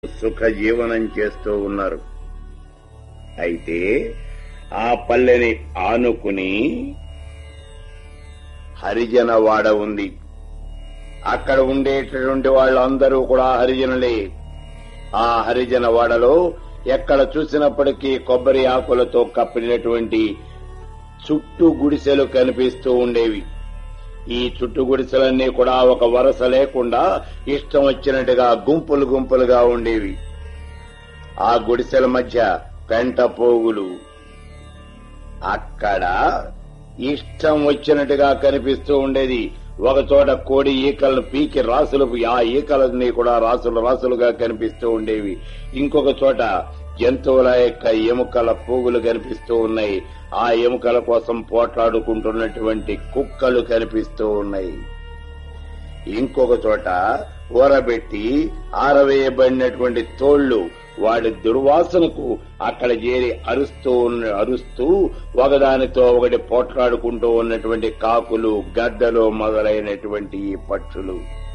సుఖ జీవనం చేస్తూ ఉన్నారు అయితే ఆ పల్లెని ఆనుకుని హరిజన వాడ ఉంది అక్కడ ఉండేటటువంటి వాళ్ళందరూ కూడా హరిజనులే ఆ హరిజన వాడలో ఎక్కడ చూసినప్పటికీ కొబ్బరి ఆకులతో కప్పినటువంటి చుట్టూ గుడిసెలు కనిపిస్తూ ఉండేవి ఈ చుట్టు గుడిసెలన్నీ కూడా ఒక వరస లేకుండా ఇష్టం వచ్చినట్టుగా గుంపులు గుంపులుగా ఉండేవి ఆ గుడిసెల మధ్య పెంట పోగులు అక్కడ ఇష్టం వచ్చినట్టుగా కనిపిస్తూ ఉండేది ఒక చోట కోడి ఈకలను పీకి రాసులు ఆ ఈకలన్నీ కూడా రాసులు రాసులుగా కనిపిస్తూ ఉండేవి ఇంకొక చోట జంతువుల యొక్క ఎముకల పోగులు కనిపిస్తూ ఉన్నాయి ఆ ఎముకల కోసం పోట్లాడుకుంటున్నటువంటి కుక్కలు కనిపిస్తూ ఉన్నాయి ఇంకొక చోట ఊరబెట్టి ఆరవేయబడినటువంటి తోళ్లు వాడి దుర్వాసనకు అక్కడ చేరి అరుస్తూ ఉన్న అరుస్తూ ఒకదానితో ఒకటి పోట్లాడుకుంటూ ఉన్నటువంటి కాకులు గద్దలు మొదలైనటువంటి ఈ పక్షులు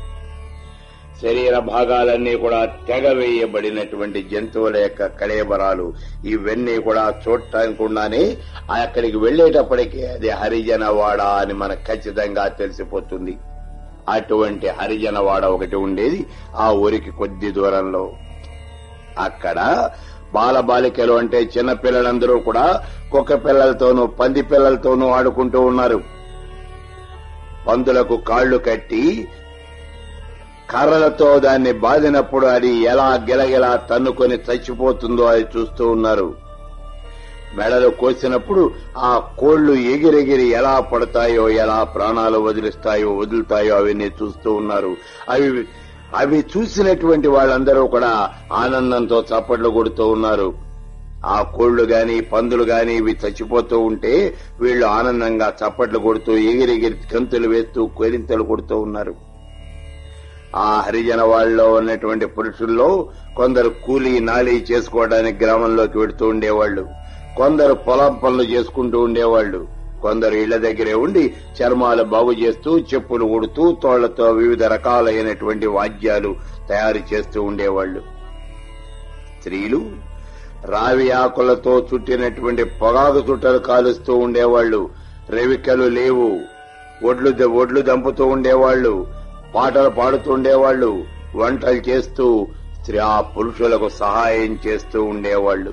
శరీర భాగాలన్నీ కూడా తెగవేయబడినటువంటి జంతువుల యొక్క కళేబరాలు ఇవన్నీ కూడా చూడటానికుండానే అక్కడికి వెళ్లేటప్పటికీ అది హరిజనవాడ అని మనకు ఖచ్చితంగా తెలిసిపోతుంది అటువంటి హరిజనవాడ ఒకటి ఉండేది ఆ ఊరికి కొద్ది దూరంలో అక్కడ బాలబాలికలు అంటే చిన్న పిల్లలందరూ కూడా కుక్క పిల్లలతోనూ పంది పిల్లలతోనూ ఆడుకుంటూ ఉన్నారు పందులకు కాళ్లు కట్టి కర్రలతో దాన్ని బాదినప్పుడు అది ఎలా గిలగిలా తన్నుకొని చచ్చిపోతుందో అది చూస్తూ ఉన్నారు మెడలు కోసినప్పుడు ఆ కోళ్లు ఎగిరెగిరి ఎలా పడతాయో ఎలా ప్రాణాలు వదిలిస్తాయో వదులుతాయో అవన్నీ చూస్తూ ఉన్నారు అవి అవి చూసినటువంటి వాళ్ళందరూ కూడా ఆనందంతో చప్పట్లు కొడుతూ ఉన్నారు ఆ కోళ్లు గాని పందులు గాని ఇవి చచ్చిపోతూ ఉంటే వీళ్లు ఆనందంగా చప్పట్లు కొడుతూ ఎగిరెగిరి కంతులు వేస్తూ కొరింతలు కొడుతూ ఉన్నారు ఆ హరిజన వాళ్ళలో ఉన్నటువంటి పురుషుల్లో కొందరు కూలీ నాలీ చేసుకోవడానికి గ్రామంలోకి వెడుతూ ఉండేవాళ్లు కొందరు పొలం పనులు చేసుకుంటూ ఉండేవాళ్లు కొందరు ఇళ్ల దగ్గరే ఉండి చర్మాలు బాగు చేస్తూ చెప్పులు ఉడుతూ తోళ్లతో వివిధ రకాలైనటువంటి వాద్యాలు తయారు చేస్తూ ఉండేవాళ్లు స్త్రీలు రావి ఆకులతో చుట్టినటువంటి పొగాకు చుట్టలు కాలుస్తూ ఉండేవాళ్లు రెవికలు లేవు ఒడ్లు ఒడ్లు దంపుతూ ఉండేవాళ్లు పాటలు పాడుతూ ఉండేవాళ్లు వంటలు చేస్తూ స్త్రీ ఆ పురుషులకు సహాయం చేస్తూ ఉండేవాళ్లు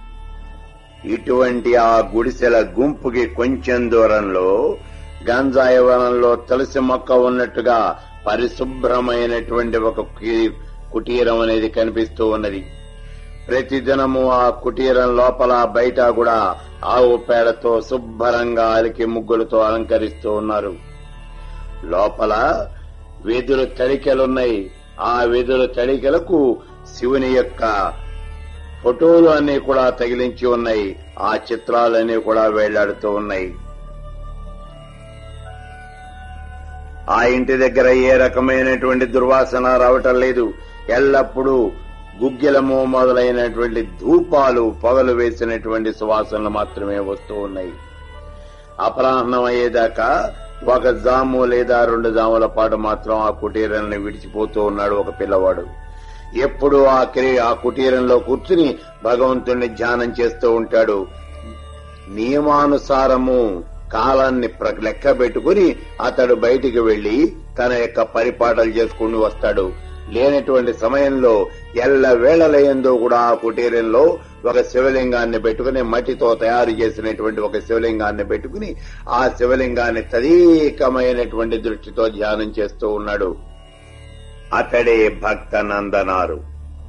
ఇటువంటి ఆ గుడిసెల గుంపుకి కొంచెం దూరంలో గంజాయి వనంలో తులసి మొక్క ఉన్నట్టుగా పరిశుభ్రమైనటువంటి ఒక కుటీరం అనేది కనిపిస్తూ ఉన్నది ప్రతిదినము ఆ కుటీరం లోపల బయట కూడా ఆవు పేడతో శుభ్రంగా అలికి ముగ్గులతో అలంకరిస్తూ ఉన్నారు లోపల వెదురు తడికెలున్నాయి ఆ వెదురు తడికెలకు శివుని యొక్క ఫోటోలు అన్ని కూడా తగిలించి ఉన్నాయి ఆ చిత్రాలన్నీ కూడా వేలాడుతూ ఉన్నాయి ఆ ఇంటి దగ్గర ఏ రకమైనటువంటి దుర్వాసన రావటం లేదు ఎల్లప్పుడూ గుగ్గిలము మొదలైనటువంటి ధూపాలు పొగలు వేసినటువంటి సువాసనలు మాత్రమే వస్తూ ఉన్నాయి అపరాహ్నం అయ్యేదాకా ఒక జాము లేదా రెండు జాముల పాటు మాత్రం ఆ కుటీరాన్ని విడిచిపోతూ ఉన్నాడు ఒక పిల్లవాడు ఎప్పుడు ఆ ఆ కుటీరంలో కూర్చుని భగవంతుణ్ణి ధ్యానం చేస్తూ ఉంటాడు నియమానుసారము కాలాన్ని లెక్క పెట్టుకుని అతడు బయటికి వెళ్లి తన యొక్క పరిపాటలు చేసుకుని వస్తాడు లేనటువంటి సమయంలో ఎల్ల వేళలయందో కూడా ఆ కుటీరంలో ఒక శివలింగాన్ని పెట్టుకుని మట్టితో తయారు చేసినటువంటి ఒక శివలింగాన్ని పెట్టుకుని ఆ శివలింగాన్ని తదీకమైనటువంటి దృష్టితో ధ్యానం చేస్తూ ఉన్నాడు అతడే భక్త నందనారు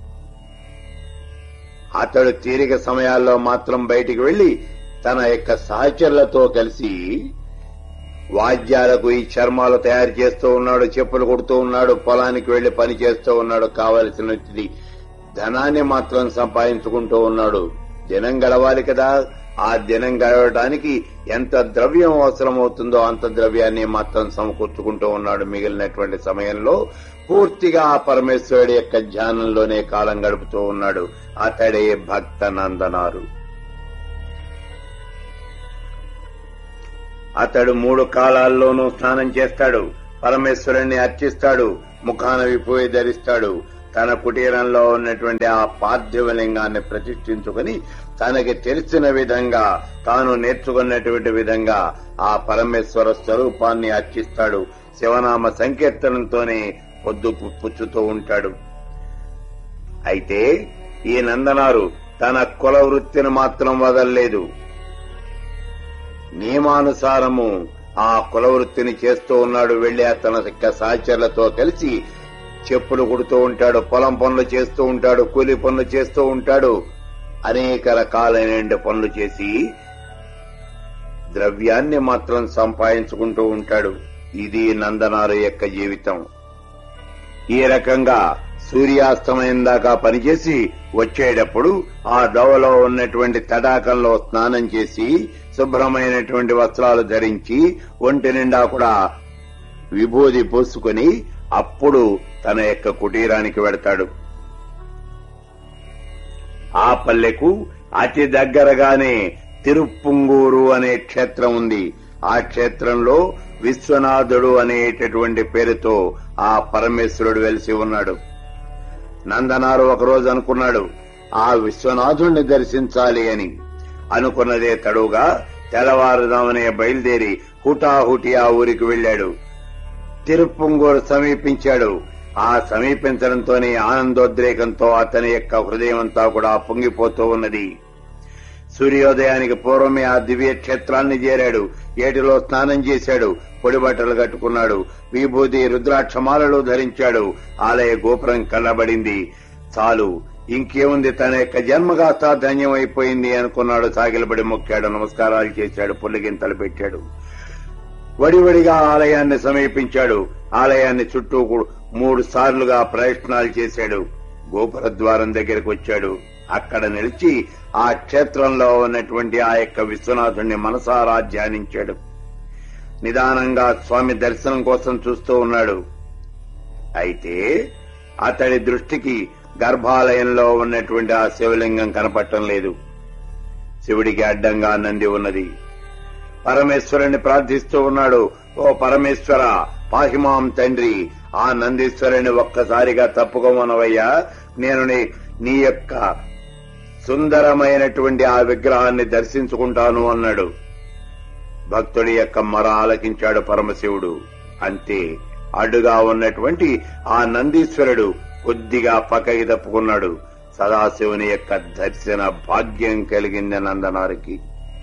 అతడు తీరిక సమయాల్లో మాత్రం బయటికి వెళ్లి తన యొక్క సహచరులతో కలిసి వాద్యాలకు ఈ చర్మాలు తయారు చేస్తూ ఉన్నాడు చెప్పులు కొడుతూ ఉన్నాడు పొలానికి వెళ్లి పని చేస్తూ ఉన్నాడు కావలసినది ధనాన్ని మాత్రం సంపాదించుకుంటూ ఉన్నాడు దినం గడవాలి కదా ఆ దినం గడవడానికి ఎంత ద్రవ్యం అవసరమవుతుందో అంత ద్రవ్యాన్ని మాత్రం సమకూర్చుకుంటూ ఉన్నాడు మిగిలినటువంటి సమయంలో పూర్తిగా ఆ పరమేశ్వరుడి యొక్క ధ్యానంలోనే కాలం గడుపుతూ ఉన్నాడు అతడే భక్త నందనారు అతడు మూడు కాలాల్లోనూ స్నానం చేస్తాడు పరమేశ్వరుణ్ణి అర్చిస్తాడు ముఖాన విపోయి ధరిస్తాడు తన కుటీరంలో ఉన్నటువంటి ఆ పార్థివ లింగాన్ని ప్రతిష్ఠించుకుని తనకి తెలిసిన విధంగా తాను నేర్చుకున్నటువంటి విధంగా ఆ పరమేశ్వర స్వరూపాన్ని అర్చిస్తాడు శివనామ సంకీర్తనంతోనే పొద్దు పు- పుచ్చుతూ ఉంటాడు అయితే ఈ నందనారు తన కుల వృత్తిని మాత్రం వదల్లేదు నియమానుసారము ఆ కుల వృత్తిని చేస్తూ ఉన్నాడు వెళ్లి తన యొక్క సహచరులతో కలిసి చెప్పులు కుడుతూ ఉంటాడు పొలం పనులు చేస్తూ ఉంటాడు కూలి పనులు చేస్తూ ఉంటాడు అనేక రకాలైన పనులు చేసి ద్రవ్యాన్ని మాత్రం సంపాదించుకుంటూ ఉంటాడు ఇది నందనారు యొక్క జీవితం ఈ రకంగా సూర్యాస్తమయం దాకా పనిచేసి వచ్చేటప్పుడు ఆ దోవలో ఉన్నటువంటి తడాకంలో స్నానం చేసి శుభ్రమైనటువంటి వస్త్రాలు ధరించి ఒంటి నిండా కూడా విభూది పూసుకొని అప్పుడు తన యొక్క కుటీరానికి వెడతాడు ఆ పల్లెకు అతి దగ్గరగానే తిరుప్పుంగూరు అనే క్షేత్రం ఉంది ఆ క్షేత్రంలో విశ్వనాథుడు అనేటటువంటి పేరుతో ఆ పరమేశ్వరుడు వెలిసి ఉన్నాడు నందనారు ఒకరోజు అనుకున్నాడు ఆ విశ్వనాథుణ్ణి దర్శించాలి అని అనుకున్నదే తడుగా తెల్లవారుదామనే బయలుదేరి హుటాహుటి ఆ ఊరికి వెళ్ళాడు తిరుప్పుంగూరు సమీపించాడు ఆ సమీపించడంతోనే ఆనందోద్రేకంతో అతని యొక్క హృదయం అంతా కూడా పొంగిపోతూ ఉన్నది సూర్యోదయానికి పూర్వమే ఆ దివ్య క్షేత్రాన్ని చేరాడు ఏటిలో స్నానం చేశాడు పొడి బట్టలు కట్టుకున్నాడు విభూతి రుద్రాక్షమాలలు ధరించాడు ఆలయ గోపురం కళ్ళబడింది చాలు ఇంకేముంది తన యొక్క జన్మగాస్తా ధన్యమైపోయింది అనుకున్నాడు సాగిలబడి మొక్కాడు నమస్కారాలు చేశాడు పుల్లిగింతలు పెట్టాడు వడివడిగా ఆలయాన్ని సమీపించాడు ఆలయాన్ని చుట్టూ కూ- మూడు సార్లుగా ప్రయత్నాలు చేశాడు గోపుర ద్వారం దగ్గరికి వచ్చాడు అక్కడ నిలిచి ఆ క్షేత్రంలో ఉన్నటువంటి ఆ యొక్క విశ్వనాథుణ్ణి మనసారా ధ్యానించాడు నిదానంగా స్వామి దర్శనం కోసం చూస్తూ ఉన్నాడు అయితే అతడి దృష్టికి గర్భాలయంలో ఉన్నటువంటి ఆ శివలింగం కనపడటం లేదు శివుడికి అడ్డంగా నంది ఉన్నది పరమేశ్వరుని ప్రార్థిస్తూ ఉన్నాడు ఓ పరమేశ్వర పాహిమాం తండ్రి ఆ నందీశ్వరుని ఒక్కసారిగా తప్పుకోమనవయ్యా నేను నీ నీ యొక్క సుందరమైనటువంటి ఆ విగ్రహాన్ని దర్శించుకుంటాను అన్నాడు భక్తుడి యొక్క మర ఆలకించాడు పరమశివుడు అంతే అడ్డుగా ఉన్నటువంటి ఆ నందీశ్వరుడు కొద్దిగా పక్కకి తప్పుకున్నాడు సదాశివుని యొక్క దర్శన భాగ్యం కలిగింది నందనారికి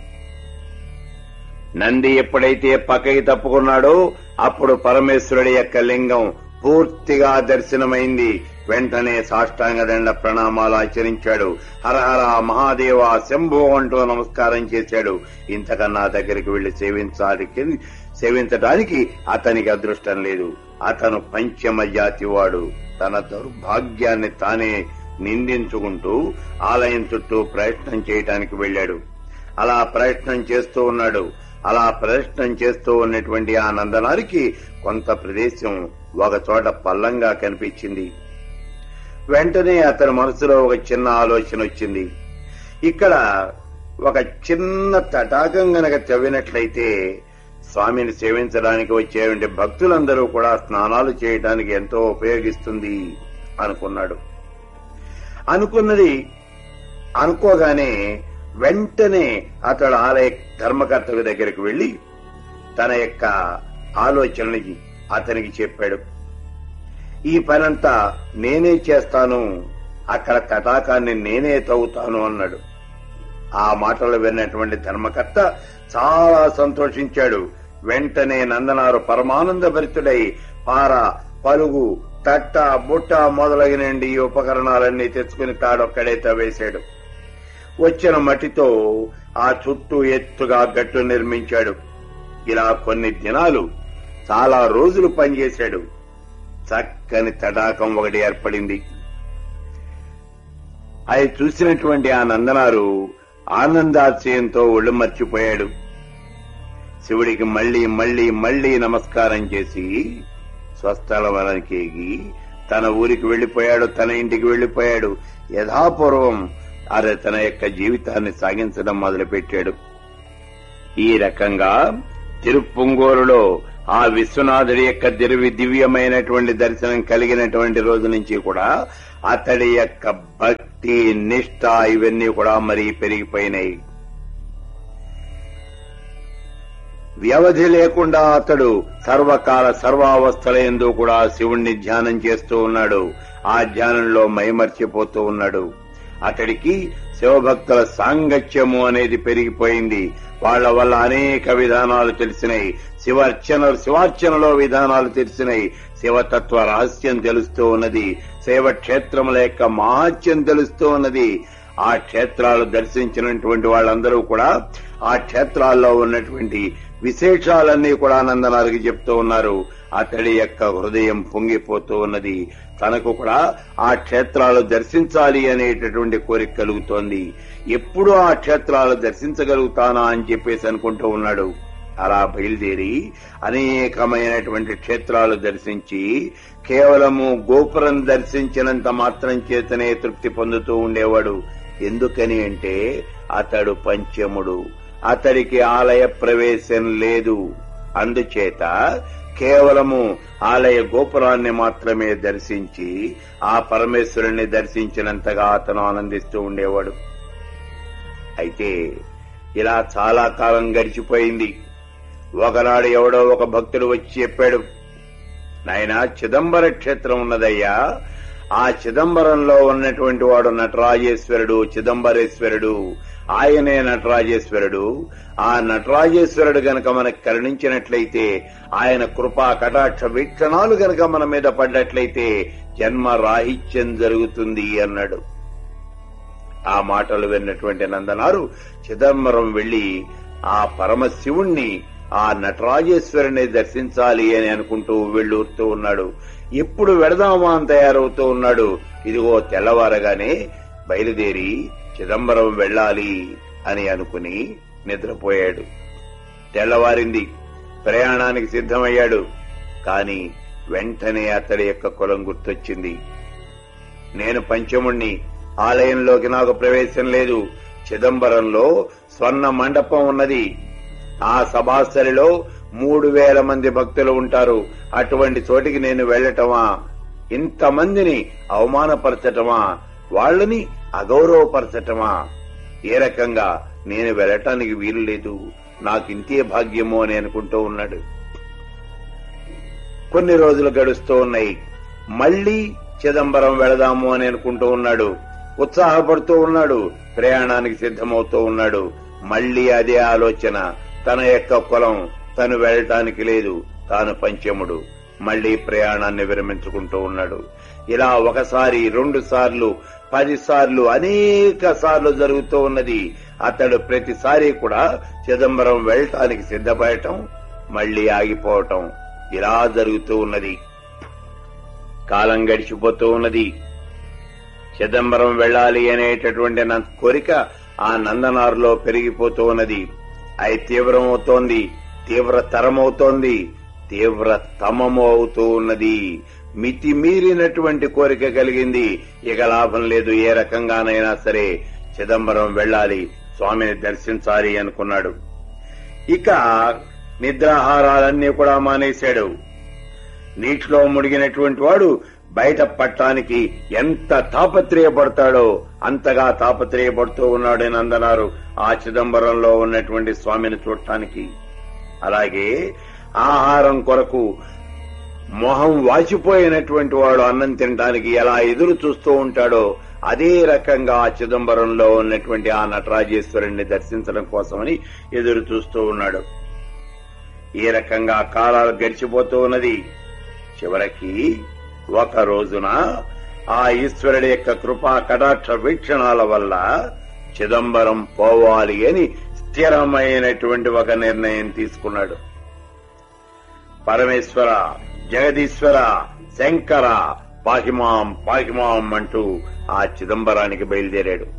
నంది ఎప్పుడైతే పక్కకి తప్పుకున్నాడో అప్పుడు పరమేశ్వరుడి యొక్క లింగం పూర్తిగా దర్శనమైంది వెంటనే సాష్టాంగ దండ ప్రణామాలు ఆచరించాడు హరహర మహాదేవ శంభో అంటూ నమస్కారం చేశాడు ఇంతకన్నా దగ్గరికి వెళ్లి సేవించాలికి సేవించడానికి అతనికి అదృష్టం లేదు అతను పంచమ జాతి వాడు తన దౌర్భాగ్యాన్ని తానే నిందించుకుంటూ ఆలయం చుట్టూ ప్రయత్నం చేయడానికి వెళ్ళాడు అలా ప్రయత్నం చేస్తూ ఉన్నాడు అలా ప్రయత్నం చేస్తూ ఉన్నటువంటి ఆ నందనారికి కొంత ప్రదేశం ఒక చోట పల్లంగా కనిపించింది వెంటనే అతని మనసులో ఒక చిన్న ఆలోచన వచ్చింది ఇక్కడ ఒక చిన్న తటాకం గనక తవ్వినట్లయితే స్వామిని సేవించడానికి వచ్చేటువంటి భక్తులందరూ కూడా స్నానాలు చేయడానికి ఎంతో ఉపయోగిస్తుంది అనుకున్నాడు అనుకున్నది అనుకోగానే వెంటనే అతడు ఆలయ ధర్మకర్తవి దగ్గరికి వెళ్లి తన యొక్క ఆలోచనని అతనికి చెప్పాడు ఈ పనంతా నేనే చేస్తాను అక్కడ తటాకాన్ని నేనే తవ్వుతాను అన్నాడు ఆ మాటలు విన్నటువంటి ధర్మకర్త చాలా సంతోషించాడు వెంటనే నందనారు పరమానంద భరితుడై పార పలుగు తట్ట బుట్ట మొదలగినండి ఈ ఉపకరణాలన్నీ తెచ్చుకుని తాడొక్కడే తవ్వేశాడు వచ్చిన మట్టితో ఆ చుట్టూ ఎత్తుగా గట్టు నిర్మించాడు ఇలా కొన్ని దినాలు చాలా రోజులు పనిచేశాడు చక్కని తడాకం ఒకటి ఏర్పడింది అది చూసినటువంటి ఆ నందనారు ఆనందాశయంతో ఒళ్ళు మర్చిపోయాడు శివుడికి మళ్లీ మళ్లీ మళ్లీ నమస్కారం చేసి స్వస్థలవనానికి ఎగి తన ఊరికి వెళ్లిపోయాడు తన ఇంటికి వెళ్లిపోయాడు యథాపూర్వం అరే తన యొక్క జీవితాన్ని సాగించడం మొదలుపెట్టాడు ఈ రకంగా తిరుప్పుంగోరులో ఆ విశ్వనాథుడి యొక్క దివ్య దివ్యమైనటువంటి దర్శనం కలిగినటువంటి రోజు నుంచి కూడా అతడి యొక్క భక్తి నిష్ఠ ఇవన్నీ కూడా మరీ పెరిగిపోయినాయి వ్యవధి లేకుండా అతడు సర్వకాల సర్వావస్థల ఎందు కూడా శివుణ్ణి ధ్యానం చేస్తూ ఉన్నాడు ఆ ధ్యానంలో మైమర్చిపోతూ ఉన్నాడు అతడికి శివభక్తుల సాంగత్యము అనేది పెరిగిపోయింది వాళ్ళ వల్ల అనేక విధానాలు తెలిసినాయి శివార్చన శివార్చనలో విధానాలు తెలిసినాయి శివతత్వ రహస్యం తెలుస్తూ ఉన్నది శైవ క్షేత్రముల యొక్క మహాత్యం తెలుస్తూ ఉన్నది ఆ క్షేత్రాలు దర్శించినటువంటి వాళ్ళందరూ కూడా ఆ క్షేత్రాల్లో ఉన్నటువంటి విశేషాలన్నీ కూడా నందనారికి చెప్తూ ఉన్నారు అతడి యొక్క హృదయం పొంగిపోతూ ఉన్నది తనకు కూడా ఆ క్షేత్రాలు దర్శించాలి అనేటటువంటి కోరిక కలుగుతోంది ఎప్పుడు ఆ క్షేత్రాలు దర్శించగలుగుతానా అని చెప్పేసి అనుకుంటూ ఉన్నాడు అలా బయలుదేరి అనేకమైనటువంటి క్షేత్రాలు దర్శించి కేవలము గోపురం దర్శించినంత మాత్రం చేతనే తృప్తి పొందుతూ ఉండేవాడు ఎందుకని అంటే అతడు పంచముడు అతడికి ఆలయ ప్రవేశం లేదు అందుచేత కేవలము ఆలయ గోపురాన్ని మాత్రమే దర్శించి ఆ పరమేశ్వరుణ్ణి దర్శించినంతగా అతను ఆనందిస్తూ ఉండేవాడు అయితే ఇలా చాలా కాలం గడిచిపోయింది ఒకనాడు ఎవడో ఒక భక్తుడు వచ్చి చెప్పాడు నాయన చిదంబర క్షేత్రం ఉన్నదయ్యా ఆ చిదంబరంలో ఉన్నటువంటి వాడు నటరాజేశ్వరుడు చిదంబరేశ్వరుడు ఆయనే నటరాజేశ్వరుడు ఆ నటరాజేశ్వరుడు గనక మనకు కరుణించినట్లయితే ఆయన కృపా కటాక్ష వీక్షణాలు గనక మన మీద పడ్డట్లయితే జన్మ రాహిత్యం జరుగుతుంది అన్నాడు ఆ మాటలు విన్నటువంటి నందనారు చిదంబరం వెళ్లి ఆ పరమశివుణ్ణి ఆ నటరాజేశ్వరుని దర్శించాలి అని అనుకుంటూ వెళ్ళూరుతూ ఉన్నాడు ఎప్పుడు వెడదామా అని తయారవుతూ ఉన్నాడు ఇదిగో తెల్లవారగానే బయలుదేరి చిదంబరం వెళ్ళాలి అని అనుకుని నిద్రపోయాడు తెల్లవారింది ప్రయాణానికి సిద్ధమయ్యాడు కాని వెంటనే అతడి యొక్క కులం గుర్తొచ్చింది నేను పంచముణ్ణి ఆలయంలోకి నాకు ప్రవేశం లేదు చిదంబరంలో స్వర్ణ మండపం ఉన్నది ఆ సభాస్థలిలో మూడు వేల మంది భక్తులు ఉంటారు అటువంటి చోటికి నేను వెళ్లటమా ఇంతమందిని అవమానపరచటమా వాళ్ళని అగౌరవపరచటమా ఏ రకంగా నేను వెళ్ళటానికి వీలు లేదు నాకింతే భాగ్యము అని అనుకుంటూ ఉన్నాడు కొన్ని రోజులు గడుస్తూ ఉన్నాయి మళ్లీ చిదంబరం వెళదాము అని అనుకుంటూ ఉన్నాడు ఉత్సాహపడుతూ ఉన్నాడు ప్రయాణానికి సిద్ధమవుతూ ఉన్నాడు మళ్లీ అదే ఆలోచన తన యొక్క కులం తను వెళ్ళటానికి లేదు తాను పంచముడు మళ్లీ ప్రయాణాన్ని విరమించుకుంటూ ఉన్నాడు ఇలా ఒకసారి రెండు సార్లు పది సార్లు అనేక సార్లు జరుగుతూ ఉన్నది అతడు ప్రతిసారి కూడా చిదంబరం వెళ్ళటానికి సిద్ధపడటం మళ్లీ ఆగిపోవటం ఇలా జరుగుతూ ఉన్నది కాలం గడిచిపోతూ ఉన్నది చిదంబరం వెళ్ళాలి అనేటటువంటి నా కోరిక ఆ నందనారులో పెరిగిపోతూ ఉన్నది అది తీవ్రమవుతోంది తీవ్రతరమవుతోంది తీవ్రతమము అవుతూ ఉన్నది మితిమీరినటువంటి కోరిక కలిగింది ఇక లాభం లేదు ఏ రకంగానైనా సరే చిదంబరం వెళ్ళాలి స్వామిని దర్శించాలి అనుకున్నాడు ఇక నిద్రాహారాలన్నీ కూడా మానేశాడు నీటిలో మునిగినటువంటి వాడు బయట పట్టడానికి ఎంత తాపత్రయపడతాడో అంతగా తాపత్రయపడుతూ ఉన్నాడని అందన్నారు ఆ చిదంబరంలో ఉన్నటువంటి స్వామిని చూడటానికి అలాగే ఆహారం కొరకు మొహం వాచిపోయినటువంటి వాడు అన్నం తినడానికి ఎలా ఎదురు చూస్తూ ఉంటాడో అదే రకంగా ఆ చిదంబరంలో ఉన్నటువంటి ఆ నటరాజేశ్వరుణ్ణి దర్శించడం కోసమని ఎదురు చూస్తూ ఉన్నాడు ఈ రకంగా కాలాలు గడిచిపోతూ ఉన్నది చివరికి ఒక రోజున ఆ ఈశ్వరుడి యొక్క కృపా కటాక్ష వీక్షణాల వల్ల చిదంబరం పోవాలి అని స్థిరమైనటువంటి ఒక నిర్ణయం తీసుకున్నాడు పరమేశ్వర జగదీశ్వర శంకర పాహిమాం పాహిమాం అంటూ ఆ చిదంబరానికి బయలుదేరాడు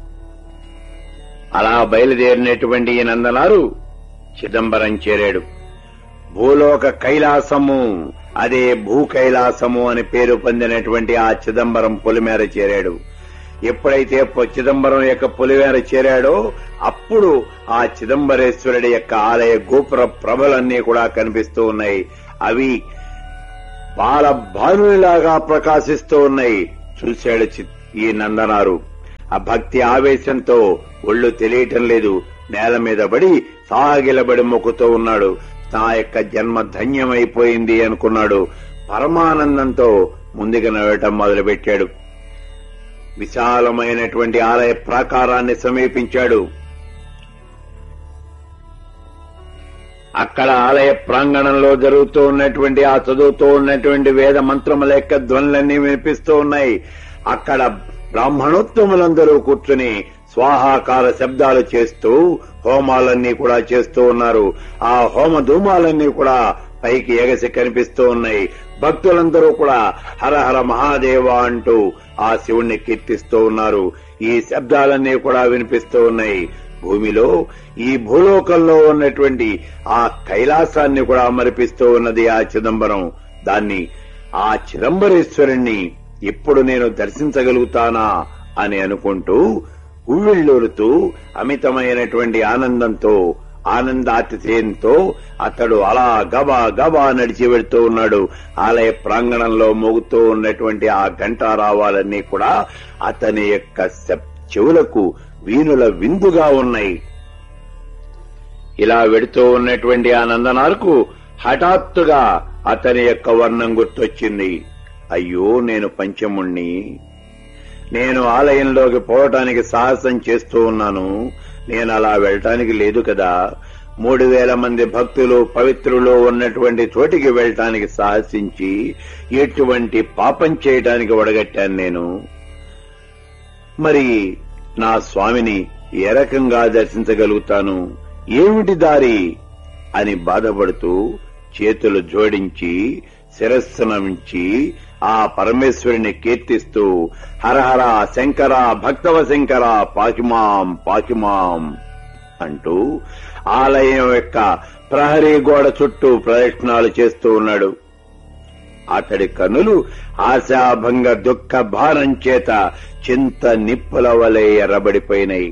అలా బయలుదేరినటువంటి ఈ నందనారు చిదంబరం చేరాడు భూలోక కైలాసము అదే భూ కైలాసము అని పేరు పొందినటువంటి ఆ చిదంబరం పొలిమేర చేరాడు ఎప్పుడైతే పొ- చిదంబరం యొక్క పొలిమేర చేరాడో అప్పుడు ఆ చిదంబరేశ్వరుడి యొక్క ఆలయ గోపుర ప్రభలన్నీ కూడా కనిపిస్తూ ఉన్నాయి అవి పాల భానులాగా ప్రకాశిస్తూ ఉన్నాయి చూశాడు చి- ఈ నందనారు ఆ భక్తి ఆవేశంతో ఒళ్ళు తెలియటం లేదు నేల మీద పడి సాగిలబడి మొక్కుతూ ఉన్నాడు నా యొక్క జన్మ ధన్యమైపోయింది అనుకున్నాడు పరమానందంతో ముందుకు నడవటం మొదలుపెట్టాడు విశాలమైనటువంటి ఆలయ ప్రాకారాన్ని సమీపించాడు అక్కడ ఆలయ ప్రాంగణంలో జరుగుతూ ఉన్నటువంటి ఆ చదువుతూ ఉన్నటువంటి వేద మంత్రముల యొక్క ధ్వనులన్నీ వినిపిస్తూ ఉన్నాయి అక్కడ బ్రాహ్మణోత్తములందరూ కూర్చుని స్వాహాకార శబ్దాలు చేస్తూ హోమాలన్నీ కూడా చేస్తూ ఉన్నారు ఆ హోమ ధూమాలన్నీ కూడా పైకి ఎగసి కనిపిస్తూ ఉన్నాయి భక్తులందరూ కూడా హర హర మహాదేవ అంటూ ఆ శివుణ్ణి కీర్తిస్తూ ఉన్నారు ఈ శబ్దాలన్నీ కూడా వినిపిస్తూ ఉన్నాయి భూమిలో ఈ భూలోకంలో ఉన్నటువంటి ఆ కైలాసాన్ని కూడా మరిపిస్తూ ఉన్నది ఆ చిదంబరం దాన్ని ఆ చిదంబరేశ్వరుణ్ణి ఇప్పుడు నేను దర్శించగలుగుతానా అని అనుకుంటూ ఉవ్విళ్ళూరుతూ అమితమైనటువంటి ఆనందంతో ఆనందాతిథేయంతో అతడు అలా గబా గబా నడిచి వెళ్తూ ఉన్నాడు ఆలయ ప్రాంగణంలో మోగుతూ ఉన్నటువంటి ఆ ఘంటారావాలన్నీ కూడా అతని యొక్క శబ్- చెవులకు వీణుల విందుగా ఉన్నాయి ఇలా వెడుతూ ఉన్నటువంటి ఆ నందనార్కు హఠాత్తుగా అతని యొక్క వర్ణం గుర్తొచ్చింది అయ్యో నేను పంచముణ్ణి నేను ఆలయంలోకి పోవటానికి సాహసం చేస్తూ ఉన్నాను నేను అలా వెళ్ళటానికి లేదు కదా మూడు వేల మంది భక్తులు పవిత్రులు ఉన్నటువంటి చోటికి వెళ్ళటానికి సాహసించి ఎటువంటి పాపం చేయటానికి ఒడగట్టాను నేను మరి నా స్వామిని ఏ రకంగా దర్శించగలుగుతాను ఏమిటి దారి అని బాధపడుతూ చేతులు జోడించి శిరస్సునమించి ఆ పరమేశ్వరుని కీర్తిస్తూ హరహర శంకర భక్తవ శంకర పాకిమాం పాకిమాం అంటూ ఆలయం యొక్క ప్రహరీ గోడ చుట్టూ ప్రదక్షిణాలు చేస్తూ ఉన్నాడు అతడి కనులు ఆశాభంగ దుఃఖ భారం చేత చింత నిప్పుల వలె ఎర్రబడిపోయినాయి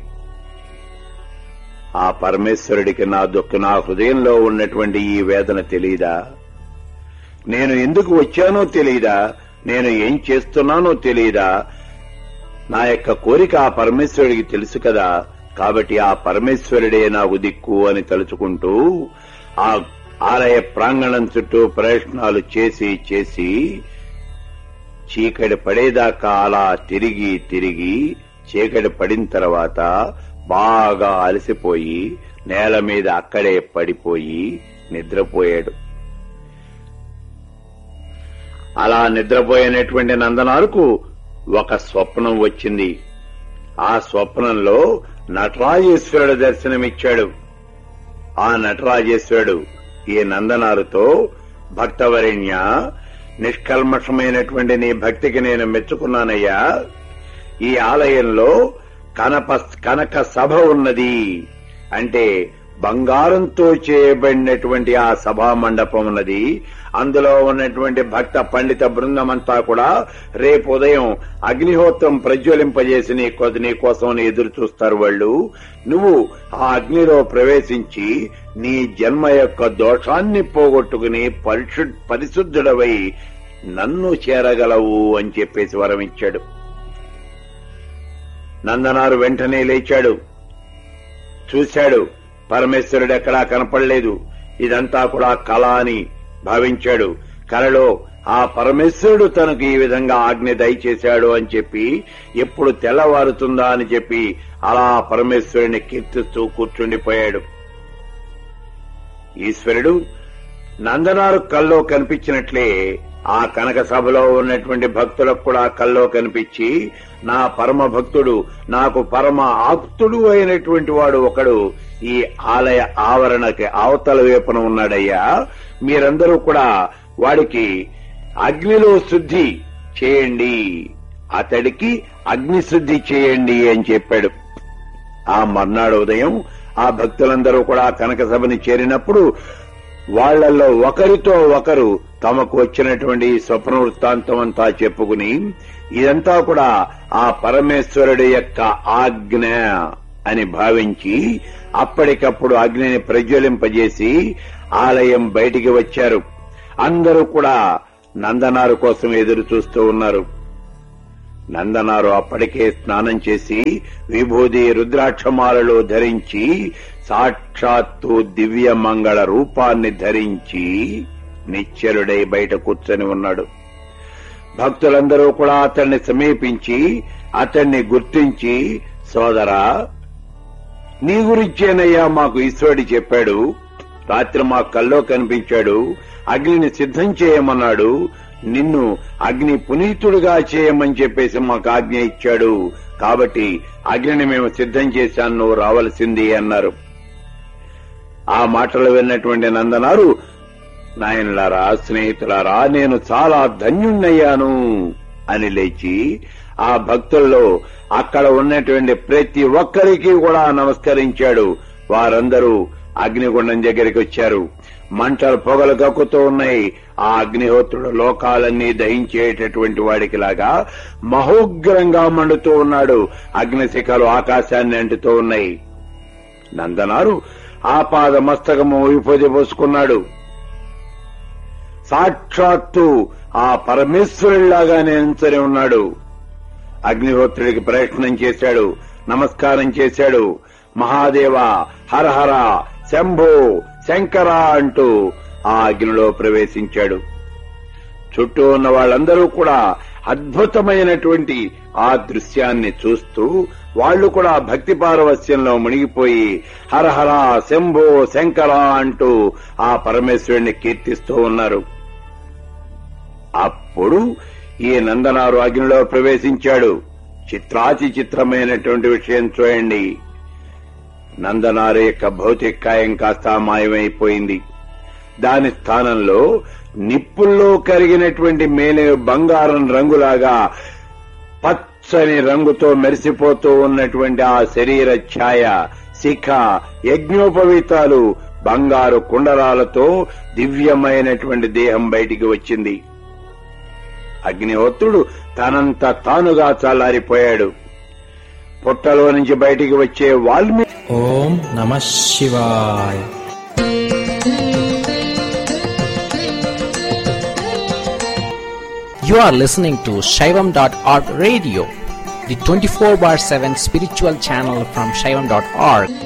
ఆ పరమేశ్వరుడికి నా దుఃఖ నా హృదయంలో ఉన్నటువంటి ఈ వేదన తెలియదా నేను ఎందుకు వచ్చానో తెలియదా నేను ఏం చేస్తున్నానో తెలియదా నా యొక్క కోరిక ఆ పరమేశ్వరుడికి తెలుసు కదా కాబట్టి ఆ పరమేశ్వరుడే నాకు దిక్కు అని తలుచుకుంటూ ఆ ఆలయ ప్రాంగణం చుట్టూ ప్రయత్నాలు చేసి చేసి చీకటి పడేదాకా అలా తిరిగి తిరిగి చీకటి పడిన తర్వాత బాగా అలసిపోయి నేల మీద అక్కడే పడిపోయి నిద్రపోయాడు అలా నిద్రపోయినటువంటి నందనారుకు ఒక స్వప్నం వచ్చింది ఆ స్వప్నంలో నటరాజేశ్వరుడు దర్శనమిచ్చాడు ఆ నటరాజేశ్వరుడు ఈ నందనారుతో భక్తవరిణ్య నిష్కల్మషమైనటువంటి నీ భక్తికి నేను మెచ్చుకున్నానయ్యా ఈ ఆలయంలో కనప కనక సభ ఉన్నది అంటే బంగారంతో చేయబడినటువంటి ఆ సభా మండపం ఉన్నది అందులో ఉన్నటువంటి భక్త పండిత బృందమంతా కూడా రేపు ఉదయం అగ్నిహోత్రం ప్రజ్వలింపజేసి నీ కొద్ది నీ కోసం ఎదురు చూస్తారు వాళ్ళు నువ్వు ఆ అగ్నిలో ప్రవేశించి నీ జన్మ యొక్క దోషాన్ని పోగొట్టుకుని పరిశు పరిశుద్ధుడవై నన్ను చేరగలవు అని చెప్పేసి వరం ఇచ్చాడు నందనారు వెంటనే లేచాడు చూశాడు పరమేశ్వరుడు ఎక్కడా కనపడలేదు ఇదంతా కూడా కళ అని భావించాడు కలలో ఆ పరమేశ్వరుడు తనకు ఈ విధంగా ఆజ్ఞ దయచేశాడు అని చెప్పి ఎప్పుడు తెల్లవారుతుందా అని చెప్పి అలా పరమేశ్వరుని కీర్తిస్తూ కూర్చుండిపోయాడు ఈశ్వరుడు నందనారు కల్లో కనిపించినట్లే ఆ కనక సభలో ఉన్నటువంటి భక్తులకు కూడా కల్లో కనిపించి నా పరమ భక్తుడు నాకు పరమ ఆప్తుడు అయినటువంటి వాడు ఒకడు ఈ ఆలయ ఆవరణకి అవతల వైపున ఉన్నాడయ్యా మీరందరూ కూడా వాడికి అగ్నిలో శుద్ధి చేయండి అతడికి అగ్ని శుద్ధి చేయండి అని చెప్పాడు ఆ మర్నాడు ఉదయం ఆ భక్తులందరూ కూడా కనక సభని చేరినప్పుడు వాళ్లలో ఒకరితో ఒకరు తమకు వచ్చినటువంటి ఈ స్వప్న వృత్తాంతం అంతా చెప్పుకుని ఇదంతా కూడా ఆ పరమేశ్వరుడి యొక్క ఆజ్ఞ అని భావించి అప్పటికప్పుడు అగ్నిని ప్రజ్వలింపజేసి ఆలయం బయటికి వచ్చారు అందరూ కూడా నందనారు కోసం ఎదురు చూస్తూ ఉన్నారు నందనారు అప్పటికే స్నానం చేసి విభూది రుద్రాక్షమాలలో ధరించి సాక్షాత్తు దివ్య మంగళ రూపాన్ని ధరించి నిశ్చలుడై బయట కూర్చొని ఉన్నాడు భక్తులందరూ కూడా అతన్ని సమీపించి అతన్ని గుర్తించి సోదరా నీ గురించేనయ్యా మాకు ఈశ్వరుడు చెప్పాడు రాత్రి మా కల్లో కనిపించాడు అగ్నిని సిద్ధం చేయమన్నాడు నిన్ను అగ్ని పునీతుడుగా చేయమని చెప్పేసి మాకు ఆజ్ఞ ఇచ్చాడు కాబట్టి అగ్నిని మేము సిద్ధం చేశాను నువ్వు రావలసింది అన్నారు ఆ మాటలు విన్నటువంటి నందనారు నాయనలారా స్నేహితులారా నేను చాలా ధన్యుణ్ణయ్యాను అని లేచి ఆ భక్తుల్లో అక్కడ ఉన్నటువంటి ప్రతి ఒక్కరికి కూడా నమస్కరించాడు వారందరూ అగ్నిగుండం దగ్గరికి వచ్చారు మంటలు పొగలు కక్కుతూ ఉన్నాయి ఆ అగ్నిహోత్రుడు లోకాలన్నీ దహించేటటువంటి వాడికి లాగా మహోగ్రంగా మండుతూ ఉన్నాడు అగ్నిశిఖలు ఆకాశాన్ని అంటుతూ ఉన్నాయి నందనారు ఆపాద మస్తకము విభూతి పోసుకున్నాడు సాక్షాత్తు ఆ పరమేశ్వరుడిలాగానే నించని ఉన్నాడు అగ్నిహోత్రుడికి ప్రయత్నం చేశాడు నమస్కారం చేశాడు మహాదేవ హరహర శంభో శంకర అంటూ ఆ అగ్నిలో ప్రవేశించాడు చుట్టూ ఉన్న వాళ్ళందరూ కూడా అద్భుతమైనటువంటి ఆ దృశ్యాన్ని చూస్తూ వాళ్ళు కూడా భక్తి పారవస్యంలో మునిగిపోయి హరహర శంభో శంకర అంటూ ఆ పరమేశ్వరుణ్ణి కీర్తిస్తూ ఉన్నారు అప్పుడు ఈ నందనారు అగ్నిలో ప్రవేశించాడు చిత్రాచి చిత్రమైనటువంటి విషయం చూడండి నందనారు యొక్క భౌతిక కాయం కాస్త మాయమైపోయింది దాని స్థానంలో నిప్పుల్లో కరిగినటువంటి మేలే బంగారం రంగులాగా పచ్చని రంగుతో మెరిసిపోతూ ఉన్నటువంటి ఆ శరీర ఛాయ శిఖ యజ్ఞోపవీతాలు బంగారు కుండరాలతో దివ్యమైనటువంటి దేహం బయటికి వచ్చింది అగ్నిహోత్రుడు తనంత తానుగా చల్లారిపోయాడు పుట్టలో నుంచి బయటికి వచ్చే వాల్మీ ఓం నమ శివాయ You are listening to Shaivam.org radio, the 24 bar 7 spiritual channel from Shaivam.org.